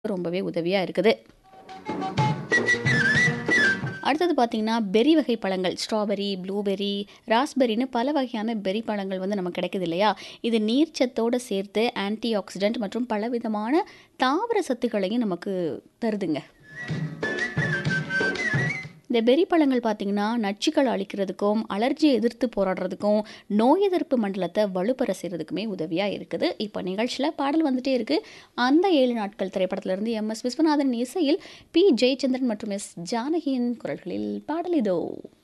ரொம்பவே உதவியாக இருக்குது அடுத்தது பார்த்தீங்கன்னா பெரி வகை பழங்கள் ஸ்ட்ராபெரி ப்ளூபெரி ராஸ்பெரின்னு பல வகையான பெரி பழங்கள் வந்து நமக்கு கிடைக்குது இல்லையா இது நீர்ச்சத்தோடு சேர்த்து ஆன்டி ஆக்சிடென்ட் மற்றும் பலவிதமான தாவர சத்துக்களையும் நமக்கு தருதுங்க இந்த பெரி பழங்கள் பார்த்திங்கன்னா நச்சுக்கள் அழிக்கிறதுக்கும் அலர்ஜியை எதிர்த்து போராடுறதுக்கும் நோய் எதிர்ப்பு மண்டலத்தை வலுப்பெற செய்கிறதுக்குமே உதவியாக இருக்குது இப்போ நிகழ்ச்சியில் பாடல் வந்துட்டே இருக்குது அந்த ஏழு நாட்கள் திரைப்படத்திலிருந்து எம் எஸ் விஸ்வநாதன் இசையில் பி ஜெயச்சந்திரன் மற்றும் எஸ் ஜானகியின் குரல்களில் பாடல் இதோ